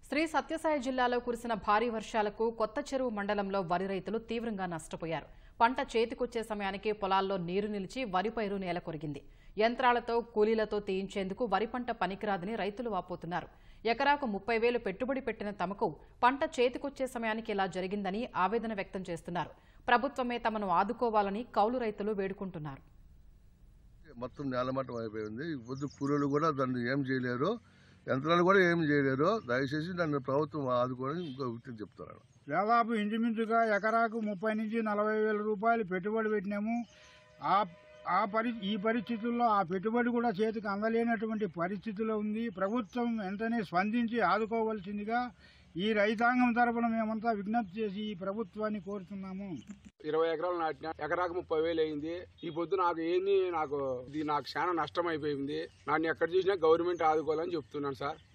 శ్రీ సత్యసాయి జిల్లాలో కురిసిన భారీ వర్షాలకు కొత్త చెరువు మండలంలో వరి రైతులు తీవ్రంగా నష్టపోయారు పంట చేతికొచ్చే సమయానికి పొలాల్లో నీరు నిలిచి వరి పైరు నేల కొరిగింది యంత్రాలతో కూలీలతో తీయించేందుకు వరి పంట పనికిరాదని రైతులు వాపోతున్నారు ఎకరాకు ముప్పై వేలు పెట్టుబడి పెట్టిన తమకు పంట చేతికొచ్చే సమయానికి ఇలా జరిగిందని ఆవేదన వ్యక్తం చేస్తున్నారు ప్రభుత్వమే తమను ఆదుకోవాలని కౌలు రైతులు వేడుకుంటున్నారు మొత్తం నేలమట్టం అయిపోయింది ఈ పొద్దు కూలీలు కూడా దాన్ని ఏం చేయలేరు యంత్రాలు కూడా ఏం చేయలేరు దయచేసి దాన్ని ప్రభుత్వం ఆదుకోవాలని ఇంకో వ్యక్తి చెప్తున్నాను దాదాపు ఇంచుమించుగా ఎకరాకు ముప్పై నుంచి నలభై వేల రూపాయలు పెట్టుబడి పెట్టినాము ఆ ఆ పరి ఈ పరిస్థితుల్లో ఆ పెట్టుబడి కూడా చేతికి అందలేనటువంటి పరిస్థితిలో ఉంది ప్రభుత్వం వెంటనే స్పందించి ఆదుకోవాల్సిందిగా ఈ రైతాంగం తరపున మేమంతా విజ్ఞప్తి చేసి ఈ ప్రభుత్వాన్ని కోరుతున్నాము ఇరవై ఎకరాలు నాటిన ఎకరాకు ముప్పై వేలు అయింది ఈ పొద్దు నాకు ఏంది నాకు ఇది నాకు చాలా నష్టం అయిపోయింది నన్ను ఎక్కడ చూసినా గవర్నమెంట్ ఆదుకోవాలని చెప్తున్నాను సార్